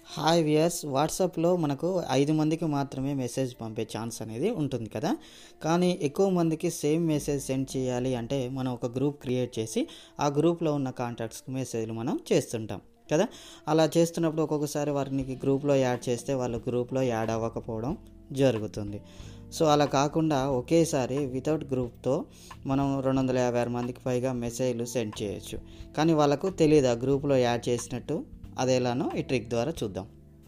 hi viewers వాట్సాప్లో మనకు ఐదు మందికి మాత్రమే మెసేజ్ పంపే ఛాన్స్ అనేది ఉంటుంది కదా కానీ ఎక్కువ మందికి సేమ్ మెసేజ్ సెండ్ చేయాలి అంటే మనం ఒక గ్రూప్ క్రియేట్ చేసి ఆ గ్రూప్లో ఉన్న కాంటాక్ట్స్కి మెసేజ్లు మనం చేస్తుంటాం కదా అలా చేస్తున్నప్పుడు ఒక్కొక్కసారి వారిని గ్రూప్లో యాడ్ చేస్తే వాళ్ళు గ్రూప్లో యాడ్ అవ్వకపోవడం జరుగుతుంది సో అలా కాకుండా ఒకేసారి వితౌట్ గ్రూప్తో మనం రెండు వందల యాభై ఆరు మందికి పైగా మెసేజ్లు సెండ్ చేయొచ్చు కానీ వాళ్ళకు తెలియదు ఆ గ్రూప్లో యాడ్ చేసినట్టు అది ఎలానో ఈ ట్రిక్ ద్వారా చూద్దాం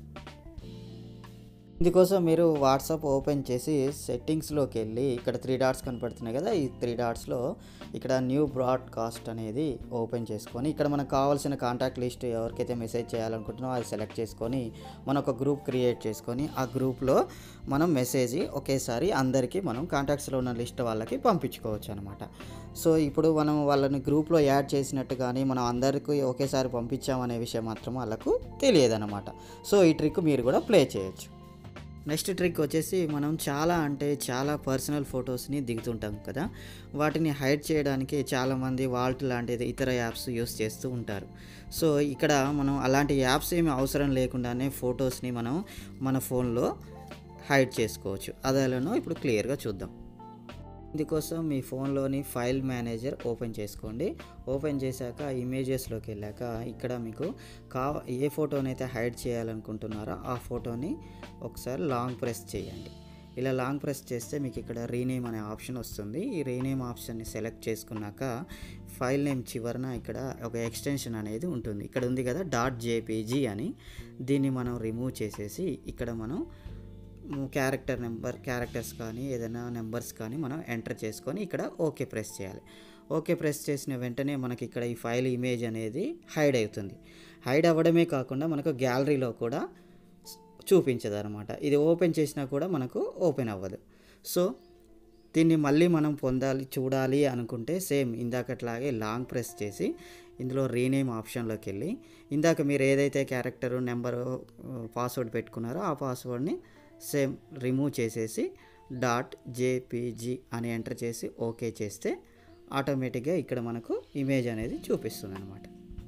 ఇందుకోసం మీరు వాట్సాప్ ఓపెన్ చేసి సెట్టింగ్స్లోకి వెళ్ళి ఇక్కడ త్రీ డాట్స్ కనపడుతున్నాయి కదా ఈ త్రీ డాట్స్లో ఇక్కడ న్యూ బ్రాడ్కాస్ట్ అనేది ఓపెన్ చేసుకొని ఇక్కడ మనకు కావాల్సిన కాంటాక్ట్ లిస్ట్ ఎవరికైతే మెసేజ్ చేయాలనుకుంటున్నామో అది సెలెక్ట్ చేసుకొని మనం ఒక గ్రూప్ క్రియేట్ చేసుకొని ఆ గ్రూప్లో మనం మెసేజ్ ఒకేసారి అందరికీ మనం కాంటాక్ట్స్లో ఉన్న లిస్ట్ వాళ్ళకి పంపించుకోవచ్చు అనమాట సో ఇప్పుడు మనం వాళ్ళని గ్రూప్లో యాడ్ చేసినట్టు కానీ మనం అందరికీ ఒకేసారి పంపించామనే విషయం మాత్రం వాళ్ళకు తెలియదన్నమాట సో ఈ ట్రిక్ మీరు కూడా ప్లే చేయొచ్చు నెక్స్ట్ ట్రిక్ వచ్చేసి మనం చాలా అంటే చాలా పర్సనల్ ఫొటోస్ని దిగుతుంటాం కదా వాటిని హైడ్ చేయడానికి చాలామంది వాల్ట్ లాంటిది ఇతర యాప్స్ యూస్ చేస్తూ ఉంటారు సో ఇక్కడ మనం అలాంటి యాప్స్ ఏమి అవసరం లేకుండానే ఫొటోస్ని మనం మన ఫోన్లో హైడ్ చేసుకోవచ్చు అదేలానో ఇప్పుడు క్లియర్గా చూద్దాం ఇందుకోసం మీ ఫోన్లోని ఫైల్ మేనేజర్ ఓపెన్ చేసుకోండి ఓపెన్ చేశాక ఇమేజెస్లోకి వెళ్ళాక ఇక్కడ మీకు కావ ఏ ఫోటోనైతే హైడ్ చేయాలనుకుంటున్నారో ఆ ఫోటోని ఒకసారి లాంగ్ ప్రెస్ చేయండి ఇలా లాంగ్ ప్రెస్ చేస్తే మీకు ఇక్కడ రీనేమ్ అనే ఆప్షన్ వస్తుంది ఈ రీనేమ్ ఆప్షన్ని సెలెక్ట్ చేసుకున్నాక ఫైల్ నేమ్ చివరన ఇక్కడ ఒక ఎక్స్టెన్షన్ అనేది ఉంటుంది ఇక్కడ ఉంది కదా డాట్ జేపీజీ అని దీన్ని మనం రిమూవ్ చేసేసి ఇక్కడ మనం క్యారెక్టర్ నెంబర్ క్యారెక్టర్స్ కానీ ఏదైనా నెంబర్స్ కానీ మనం ఎంటర్ చేసుకొని ఇక్కడ ఓకే ప్రెస్ చేయాలి ఓకే ప్రెస్ చేసిన వెంటనే మనకి ఇక్కడ ఈ ఫైల్ ఇమేజ్ అనేది హైడ్ అవుతుంది హైడ్ అవ్వడమే కాకుండా మనకు గ్యాలరీలో కూడా చూపించదు అనమాట ఇది ఓపెన్ చేసినా కూడా మనకు ఓపెన్ అవ్వదు సో దీన్ని మళ్ళీ మనం పొందాలి చూడాలి అనుకుంటే సేమ్ ఇందాకట్లాగే లాంగ్ ప్రెస్ చేసి ఇందులో రీనేమ్ ఆప్షన్లోకి వెళ్ళి ఇందాక మీరు ఏదైతే క్యారెక్టర్ నెంబరు పాస్వర్డ్ పెట్టుకున్నారో ఆ పాస్వర్డ్ని సేమ్ రిమూవ్ చేసేసి డాట్ జేపీజీ అని ఎంటర్ చేసి ఓకే చేస్తే ఆటోమేటిక్గా ఇక్కడ మనకు ఇమేజ్ అనేది చూపిస్తుంది అనమాట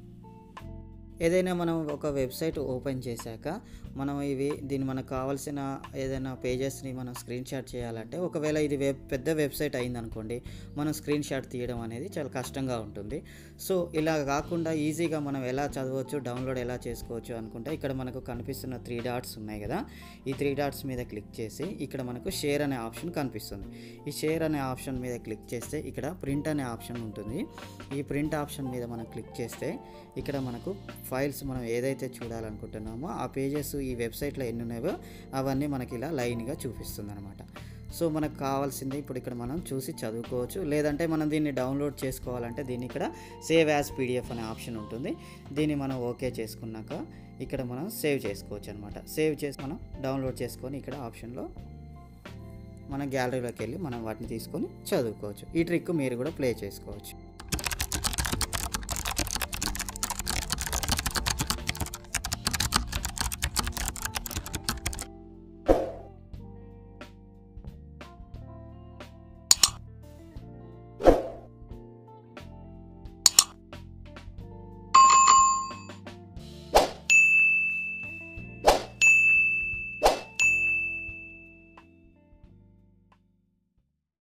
ఏదైనా మనం ఒక వెబ్సైట్ ఓపెన్ చేశాక మనం ఇవి దీన్ని మనకు కావాల్సిన ఏదైనా పేజెస్ని మనం స్క్రీన్ షాట్ చేయాలంటే ఒకవేళ ఇది వెబ్ పెద్ద వెబ్సైట్ అయిందనుకోండి మనం స్క్రీన్ షాట్ తీయడం అనేది చాలా కష్టంగా ఉంటుంది సో ఇలా కాకుండా ఈజీగా మనం ఎలా చదవచ్చు డౌన్లోడ్ ఎలా చేసుకోవచ్చు అనుకుంటే ఇక్కడ మనకు కనిపిస్తున్న త్రీ డాట్స్ ఉన్నాయి కదా ఈ త్రీ డాట్స్ మీద క్లిక్ చేసి ఇక్కడ మనకు షేర్ అనే ఆప్షన్ కనిపిస్తుంది ఈ షేర్ అనే ఆప్షన్ మీద క్లిక్ చేస్తే ఇక్కడ ప్రింట్ అనే ఆప్షన్ ఉంటుంది ఈ ప్రింట్ ఆప్షన్ మీద మనం క్లిక్ చేస్తే ఇక్కడ మనకు ఫైల్స్ మనం ఏదైతే చూడాలనుకుంటున్నామో ఆ పేజెస్ ఈ వెబ్సైట్లో ఎన్ని ఉన్నాయో అవన్నీ మనకి ఇలా లైన్గా చూపిస్తుంది అనమాట సో మనకు కావాల్సింది ఇప్పుడు ఇక్కడ మనం చూసి చదువుకోవచ్చు లేదంటే మనం దీన్ని డౌన్లోడ్ చేసుకోవాలంటే దీన్ని ఇక్కడ సేవ్ యాజ్ పీడిఎఫ్ అనే ఆప్షన్ ఉంటుంది దీన్ని మనం ఓకే చేసుకున్నాక ఇక్కడ మనం సేవ్ చేసుకోవచ్చు అనమాట సేవ్ చేసి మనం డౌన్లోడ్ చేసుకొని ఇక్కడ ఆప్షన్లో మన గ్యాలరీలోకి వెళ్ళి మనం వాటిని తీసుకొని చదువుకోవచ్చు ఈ ట్రిక్ మీరు కూడా ప్లే చేసుకోవచ్చు